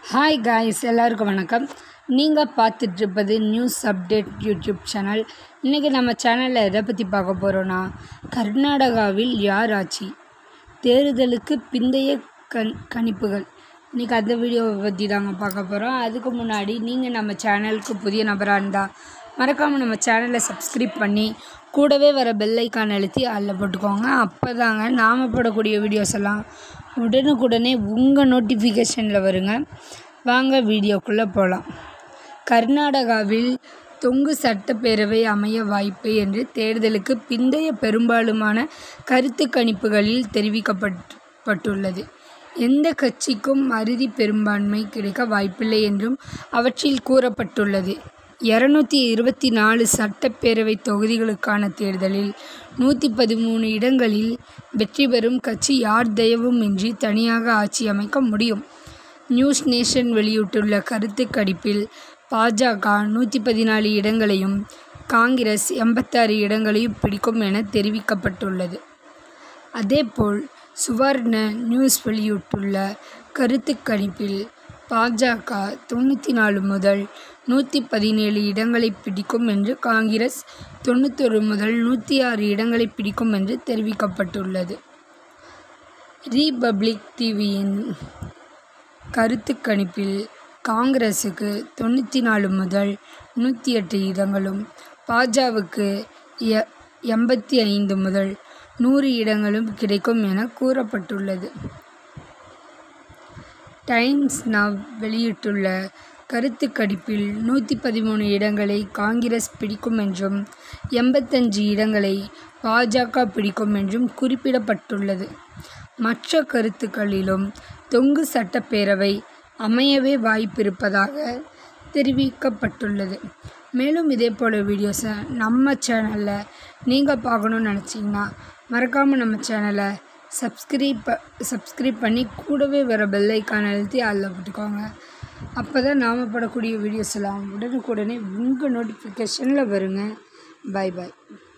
hi guys எல்லாருக்கும் வணக்கம் நீங்கள் பார்த்துட்ருப்பது நியூஸ் அப்டேட் யூடியூப் சேனல் இன்றைக்கி நம்ம சேனலில் எதை பற்றி பார்க்க போகிறோன்னா கர்நாடகாவில் யார் ஆட்சி தேர்தலுக்கு பிந்தைய கண் கணிப்புகள் இன்றைக்கி அந்த வீடியோவை பற்றி தாங்க பார்க்க போகிறோம் அதுக்கு முன்னாடி நீங்கள் நம்ம சேனலுக்கு புதிய நபராக இருந்தால் மறக்காமல் நம்ம சேனலை சப்ஸ்கிரைப் பண்ணி கூடவே வர பெல் ஐக்கான் அழுத்தி அதில் போட்டுக்கோங்க அப்போ தாங்க நாம் போடக்கூடிய வீடியோஸ் எல்லாம் உடனுக்குடனே உங்கள் நோட்டிஃபிகேஷனில் வருங்க வாங்க வீடியோக்குள்ளே போகலாம் கர்நாடகாவில் தொங்கு சட்டப்பேரவை அமைய வாய்ப்பு என்று தேர்தலுக்கு பிந்தைய பெரும்பாலுமான கருத்து கணிப்புகளில் தெரிவிக்கப்பட்டுள்ளது எந்த கட்சிக்கும் அறுதி பெரும்பான்மை கிடைக்க வாய்ப்பில்லை என்றும் அவற்றில் கூறப்பட்டுள்ளது இரநூத்தி இருபத்தி நாலு சட்டப்பேரவை தொகுதிகளுக்கான தேர்தலில் நூற்றி பதிமூணு இடங்களில் வெற்றி பெறும் கட்சி யார் தயவும் இன்றி தனியாக ஆட்சி அமைக்க முடியும் நியூஸ் நேஷன் வெளியிட்டுள்ள கருத்து கணிப்பில் பாஜக நூற்றி பதினாலு இடங்களையும் காங்கிரஸ் எண்பத்தாறு இடங்களையும் பிடிக்கும் என தெரிவிக்கப்பட்டுள்ளது அதேபோல் சுவர்ண நியூஸ் வெளியிட்டுள்ள கருத்து கணிப்பில் பாஜக தொண்ணூற்றி நாலு முதல் நூற்றி பதினேழு இடங்களை பிடிக்கும் என்று காங்கிரஸ் தொண்ணூத்தொரு முதல் நூற்றி ஆறு இடங்களை பிடிக்கும் என்று தெரிவிக்கப்பட்டுள்ளது ரீபப்ளிக் டிவியின் கருத்து கணிப்பில் காங்கிரஸுக்கு தொண்ணூற்றி நாலு முதல் நூற்றி எட்டு இடங்களும் பாஜகவுக்கு எ எண்பத்தி ஐந்து முதல் நூறு இடங்களும் கிடைக்கும் என கூறப்பட்டுள்ளது டைம்ஸ் நவ் வெளியிட்டுள்ள கருத்து கணிப்பில் நூற்றி பதிமூணு இடங்களை காங்கிரஸ் பிடிக்கும் என்றும் எண்பத்தஞ்சு இடங்களை பாஜக பிடிக்கும் என்றும் குறிப்பிடப்பட்டுள்ளது மற்ற கருத்துக்களிலும் தொங்கு சட்டப்பேரவை அமையவே வாய்ப்பிருப்பதாக தெரிவிக்கப்பட்டுள்ளது மேலும் இதே போல் வீடியோஸை நம்ம சேனலில் நீங்கள் பார்க்கணுன்னு நினச்சிங்கன்னா மறக்காமல் நம்ம சேனலை சப்ஸ்கிரைப் சப்ஸ்கிரைப் பண்ணி கூடவே வர பெல் ஐக்கான் அழுத்தி அதில் போட்டுக்கோங்க அப்போ தான் நாம் போடக்கூடிய வீடியோஸ் எல்லாம் உடனுக்குடனே உங்கள் நோட்டிஃபிகேஷனில் வருங்க பாய் பாய்